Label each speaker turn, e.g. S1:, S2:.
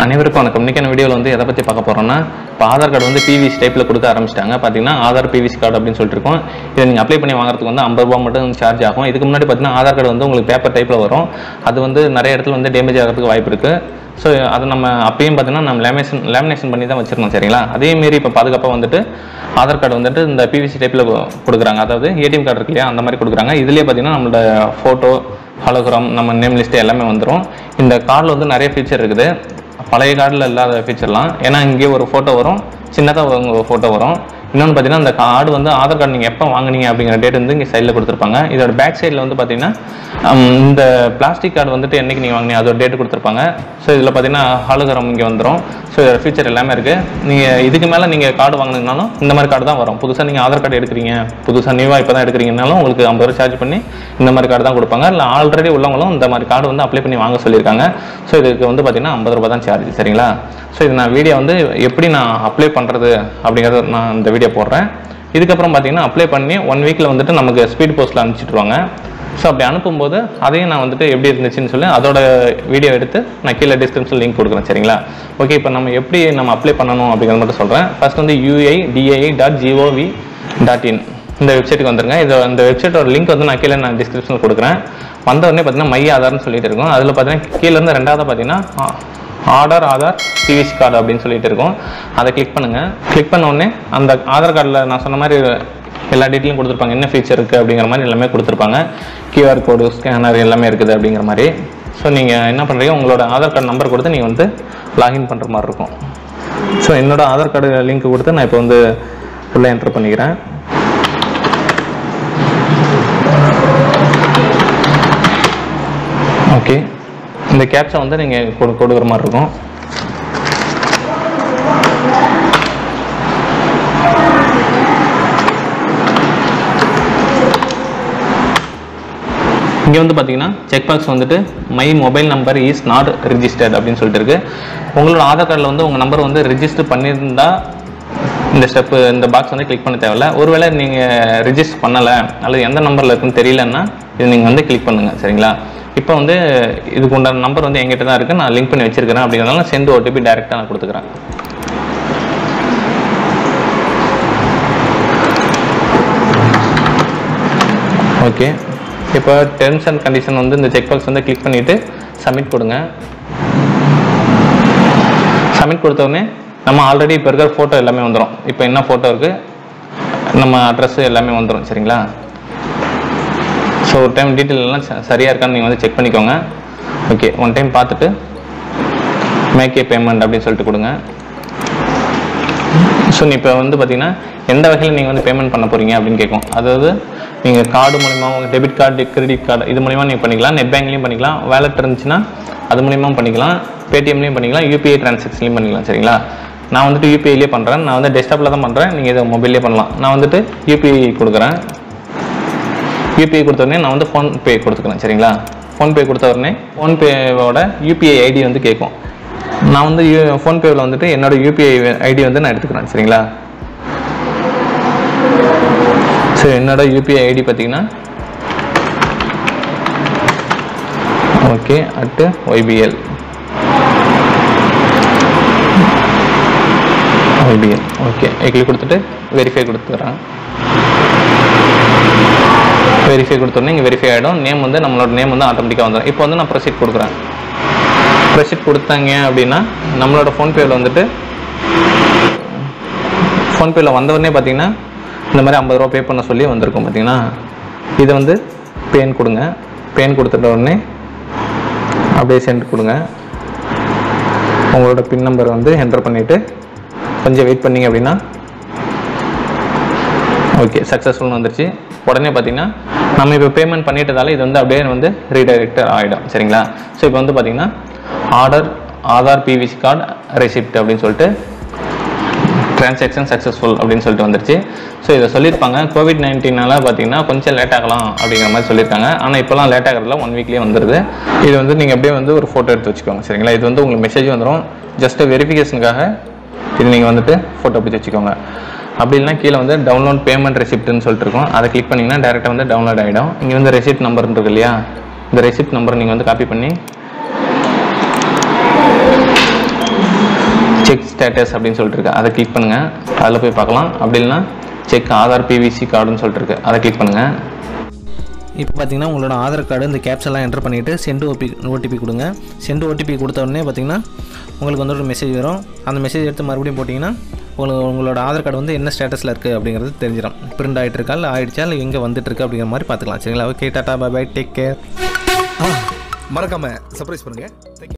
S1: அனைவருக்கும் வணக்கம் இன்னைக்கான வீடியோவில் வந்து எதை பற்றி பார்க்க போகிறோம்னா இப்போ ஆதார் கார்டு வந்து பிவிசி டைப்பில் கொடுக்க ஆரம்பிச்சிட்டாங்க பார்த்தீங்கன்னா ஆதார் பிவிசி கார்டு அப்படின்னு சொல்லிட்டு இருக்கோம் இதை நீங்கள் அப்ளை பண்ணி வாங்குறதுக்கு வந்து ஐம்பது ரூபா மட்டும் சார்ஜ் ஆகும் இதுக்கு முன்னாடி பார்த்தீங்கன்னா ஆதார் கார்டு வந்து உங்களுக்கு பேப்பர் டைப்பில் வரும் அது வந்து நிறைய இடத்துல வந்து டேமேஜ் ஆகிறதுக்கு வாய்ப்பு இருக்குது ஸோ அதை நம்ம அப்பயும் பார்த்தீங்கன்னா நம்ம லேமினேஷன் லேமினேஷன் பண்ணி தான் வச்சிருந்தோம் சரிங்களா அதே மாரி இப்போ பாதுகாப்பாக வந்துட்டு ஆதார் கார்டு வந்துட்டு இந்த பிவிசி டைப்பில் கொடுக்குறாங்க அதாவது ஏடிஎம் கார்டு இருக்கு இல்லையா அந்த மாதிரி கொடுக்குறாங்க இதுலேயே பார்த்தீங்கன்னா நம்மளோட ஃபோட்டோ ஹலோகிராம் நம்ம நேம் லிஸ்ட் எல்லாமே வந்துடும் இந்த கார்டில் வந்து நிறைய ஃபீச்சர் இருக்குது பழைய கார்டில் இல்லாத ஃபீச்சர்லாம் ஏன்னா இங்கே ஒரு ஃபோட்டோ வரும் சின்னதாக ஒரு ஃபோட்டோ வரும் இன்னொன்று பார்த்தீங்கன்னா இந்த கார்டு வந்து ஆதார் கார்டு நீங்கள் எப்போ வாங்குனீங்க அப்படிங்கிற டேட் வந்து இங்கே சைடில் கொடுத்துருப்பாங்க இதோட பேக் சைடில் வந்து பார்த்தீங்கன்னா ஹம், இந்த பிளாஸ்டிக் கார்டு வந்துட்டு என்னைக்கு நீங்கள் வாங்கினீங்க அதோட டேட் கொடுத்துருப்பாங்க ஸோ இதில் பார்த்தீங்கன்னா ஹாலுகரம் இங்கே வந்துடும் ஸோ இதோட ஃபீச்சர் எல்லாமே இருக்குது நீங்கள் இதுக்கு மேலே நீங்கள் கார்டு வாங்கினீங்கனாலும் இந்த மாதிரி கார்டு தான் வரும் புதுசாக நீங்கள் ஆதார் கார்டு எடுக்கிறீங்க புதுசாக நியூவாக இப்போ தான் எடுக்கிறீங்கனாலும் உங்களுக்கு ஐம்பது ரூபா சார்ஜ் பண்ணி இந்த மாதிரி கார்டு தான் கொடுப்பாங்க இல்லை ஆல்ரெடி உள்ளவங்களும் இந்த மாதிரி கார்டு வந்து அப்ளை பண்ணி வாங்க சொல்லியிருக்காங்க ஸோ இதுக்கு வந்து பார்த்தீங்கன்னா ஐம்பது ரூபா தான் சார்ஜ் சரிங்களா ஸோ இது நான் வீடியோ வந்து எப்படி நான் அப்ளை பண்ணுறது அப்படிங்கிறத நான் இந்த வீடியோ போடுறேன் இதுக்கப்புறம் பார்த்தீங்கன்னா அப்ளை பண்ணி ஒன் வீக்கில் வந்துட்டு நமக்கு ஸ்பீட் போஸ்ட்டில் அனுப்பிச்சிட்ருவாங்க ஸோ அப்படி அனுப்பும்போது அதையும் நான் வந்துட்டு எப்படி இருந்துச்சுன்னு சொல்லி அதோட வீடியோ எடுத்து நான் கீழே டிஸ்கிரிப்ஷன் லிங்க் கொடுக்குறேன் சரிங்களா ஓகே இப்போ நம்ம எப்படி நம்ம அப்ளை பண்ணணும் அப்படிங்கிறத மட்டும் சொல்கிறேன் ஃபர்ஸ்ட் வந்து UI DI dot GOV dot in இந்த வெப்சைட்டுக்கு வந்துருங்க இது இந்த வெப்சைட்டோட லிங்க் வந்து நான் கீழே நான் டிஸ்கிரிப்ஷனில் கொடுக்குறேன் வந்த உடனே பார்த்தீங்கன்னா மைய ஆதார்னு சொல்லிட்டு இருக்கும் அதில் பார்த்தீங்கன்னா கீழே இருந்து ரெண்டாவது பார்த்தீங்கன்னா ஆர்டர் ஆதார் பிவிசி கார்டு அப்படின்னு சொல்லிட்டு இருக்கும் அதை கிளிக் பண்ணுங்க கிளிக் பண்ண உடனே அந்த ஆதார் கார்டில் நான் சொன்ன மாதிரி எல்லா டீட்டெயிலும் கொடுத்துருப்பாங்க என்ன ஃபீச்சர் இருக்குது அப்படிங்கிற மாதிரி எல்லாமே கொடுத்துருப்பாங்க QR கோடு ஸ்கேனர் எல்லாமே இருக்குது அப்படிங்கிற மாதிரி ஸோ நீங்கள் என்ன பண்ணுறீங்க உங்களோட ஆதார் கார்டு நம்பர் கொடுத்து நீங்கள் வந்து லாகின் பண்ணுற மாதிரி இருக்கும் ஸோ என்னோட ஆதார் கார்டு லிங்க் கொடுத்து நான் இப்போ வந்து உள்ளே என்டர் பண்ணிக்கிறேன் ஓகே இந்த கேப்சா வந்து நீங்கள் கொடு கொடுக்குற மாதிரி இருக்கும் இங்கே வந்து பார்த்தீங்கன்னா செக் பாக்ஸ் வந்துட்டு my mobile number is not registered அப்படின்னு சொல்லிட்டு இருக்கு உங்களோட ஆதார் கார்டில் வந்து உங்கள் நம்பர் வந்து ரிஜிஸ்டர் பண்ணியிருந்தா இந்த ஸ்டெப்பு இந்த பாக்ஸ் வந்து கிளிக் பண்ண தேவையில்ல ஒருவேளை நீங்கள் ரிஜிஸ்டர் பண்ணலை அல்லது எந்த நம்பரில் இருக்குன்னு தெரியலன்னா இது நீங்கள் வந்து கிளிக் பண்ணுங்கள் சரிங்களா இப்போ வந்து இதுக்கு உண்டான நம்பர் வந்து எங்கிட்ட தான் இருக்குது நான் லிங்க் பண்ணி வச்சிருக்கிறேன் அப்படிங்கிறதால சென்ட் ஓடிபி டேரெக்டாக நான் கொடுத்துக்கிறேன் ஓகே இப்போ டெர்ம்ஸ் அண்ட் கண்டிஷன் வந்து இந்த செக் பாக்ஸ் வந்து கிளிக் பண்ணிவிட்டு சப்மிட் கொடுங்க சப்மிட் கொடுத்த உடனே நம்ம ஆல்ரெடி இப்போ இருக்கிற ஃபோட்டோ எல்லாமே வந்துடும் இப்போ என்ன ஃபோட்டோ இருக்குது நம்ம அட்ரஸ் எல்லாமே வந்துடும் சரிங்களா ஸோ ஒரு டைம் டீட்டெயில் எல்லாம் ச- சரியா இருக்கான்னு நீங்கள் வந்து செக் பண்ணிக்கோங்க ஓகே ஒன் டைம் பார்த்துட்டு மேக் ஏ பேமெண்ட் அப்படின்னு சொல்லிட்டு கொடுங்க ஸோ இப்போ வந்து பார்த்தீங்கன்னா எந்த வகையில் நீங்கள் வந்து பேமெண்ட் பண்ண போகிறீங்க அப்படின்னு கேட்கும் அதாவது நீங்கள் கார்டு மூலிமா உங்கள் டெபிட் கார்டு கிரெடிட் கார்டு இது மூலிமா நீங்கள் பண்ணிக்கலாம் நெட் பேங்க்லேயும் பண்ணிக்கலாம் வேலட் இருந்துச்சுன்னா அது மூலியமாவும் பண்ணிக்கலாம் பேடிஎம்லேயும் பண்ணிக்கலாம் யூபிஐ டிரான்சாக்ஷன்லையும் பண்ணிக்கலாம் சரிங்களா நான் வந்துட்டு யூபிஐலேயே பண்ணுறேன் நான் வந்து டெஸ்க்டாப்பில் தான் பண்ணுறேன் நீங்கள் இதை மொபைல்லே பண்ணலாம் நான் வந்துட்டு யூபிஐ கொடுக்குறேன் யூபிஐ கொடுத்த உடனே நான் வந்து ஃபோன்பே கொடுத்துக்கிறேன் சரிங்களா ஃபோன்பே கொடுத்த உடனே ஃபோன்பேவோட யூபிஐ ஐடி வந்து கேட்கும் நான் வந்து ஃபோன்பேவில் வந்துட்டு என்னோட யூபிஐ ஐடி வந்து நான் எடுத்துக்கிறேன் சரிங்களா சரி என்னோட யூபிஐ ஐடி பார்த்தீங்கன்னா okay at YBL YBL okay click கொடுத்துட்டு வெரிஃபை கொடுத்துக்கிறேன் வெரிஃபை கொடுத்தோடனே இங்கே வெரிஃபை ஆகிடும் நேம் வந்து நம்மளோட நேம் வந்து ஆட்டோமேட்டிக்காக வந்துடும் இப்போ வந்து நான் ப்ரொசீட் கொடுக்குறேன் ப்ரொசீட் கொடுத்தாங்க அப்படின்னா நம்மளோட ஃபோன்பேவில் வந்துட்டு ஃபோன்பேயில் வந்தவொடனே பார்த்தீங்கன்னா இந்த மாதிரி ஐம்பது ரூபா பே பண்ண சொல்லி வந்திருக்கும் பார்த்தீங்கன்னா இதை வந்து பேன் கொடுங்க பேன் கொடுத்துட்ட உடனே அப்படியே சென்ட் கொடுங்க உங்களோட பின் நம்பர் வந்து என்டர் பண்ணிவிட்டு கொஞ்சம் வெயிட் பண்ணீங்க அப்படின்னா ஓகே சக்ஸஸ்ஃபுல்னு வந்துருச்சு உடனே பார்த்தீங்கன்னா நம்ம இப்போ பேமெண்ட் பண்ணிட்டதால இது வந்து அப்படியே வந்து ரீடைரக்டர் ஆகிடும் சரிங்களா ஸோ இப்போ வந்து பார்த்தீங்கன்னா order Aadhaar PVC card receipt அப்படின்னு சொல்லிட்டு டிரான்சாக்ஷன் சக்ஸஸ்ஃபுல் அப்படின்னு சொல்லிட்டு வந்துருச்சு ஸோ இதை சொல்லியிருப்பாங்க கோவிட் நைன்டீனால பார்த்தீங்கன்னா கொஞ்சம் லேட் ஆகலாம் அப்படிங்கிற மாதிரி சொல்லியிருக்காங்க ஆனால் இப்போலாம் லேட் ஆகிறதுல ஒன் வீக்லேயே வந்துடுது இது வந்து நீங்கள் அப்படியே வந்து ஒரு ஃபோட்டோ எடுத்து வச்சுக்கோங்க சரிங்களா இது வந்து உங்களுக்கு மெசேஜ் வந்துடும் ஜஸ்ட் வெரிஃபிகேஷனுக்காக இது நீங்கள் வந்துட்டு ஃபோட்டோ பிடிச்சி வச்சுக்கோங்க அப்படி இல்லைனா கீழே வந்து டவுன்லோட் பேமெண்ட் ரெசிப்ட்னு சொல்லிட்டு இருக்கும் அதை கிளிக் பண்ணிங்கன்னா டேரெக்டாக வந்து டவுன்லோட் ஆகிடும் இங்கே வந்து ரெசிப்ட் நம்பர் இருக்கு இல்லையா இந்த ரெசிப்ட் நம்பர் நீங்கள் வந்து காப்பி பண்ணி செக் ஸ்டேட்டஸ் அப்படின்னு சொல்லிட்டு இருக்கு அதை கிளிக் பண்ணுங்கள் அதில் போய் பார்க்கலாம் அப்படி இல்லைன்னா செக் ஆதார் பிவிசி கார்டுன்னு சொல்லிட்டு இருக்கு அதை கிளிக் பண்ணுங்கள்
S2: இப்போ பார்த்தீங்கன்னா உங்களோட ஆதார் கார்டு இந்த கேப்ஸ் எல்லாம் என்டர் பண்ணிவிட்டு சென்ட் ஓபி ஓடிபி கொடுங்க சென்ட் ஓடிபி கொடுத்த உடனே பார்த்தீங்கன்னா உங்களுக்கு வந்து ஒரு மெசேஜ் வரும் அந்த மெசேஜ் எடுத்து மறுபடியும் போட்டிங்கன்னா உங்களுக்கு உங்களோட ஆதார் கார்டு வந்து என்ன ஸ்டேட்டஸில் இருக்குது அப்படிங்கிறது தெரிஞ்சிடும் பிரிண்ட் ஆகிட்டு இருக்கா இல்லை ஆயிடுச்சா இல்லை எங்கே வந்துட்டு இருக்கு அப்படிங்கிற மாதிரி பார்த்துக்கலாம் சரிங்களா okay tata bye bye take care
S3: மறக்காம சர்ப்ரைஸ் பண்ணுங்க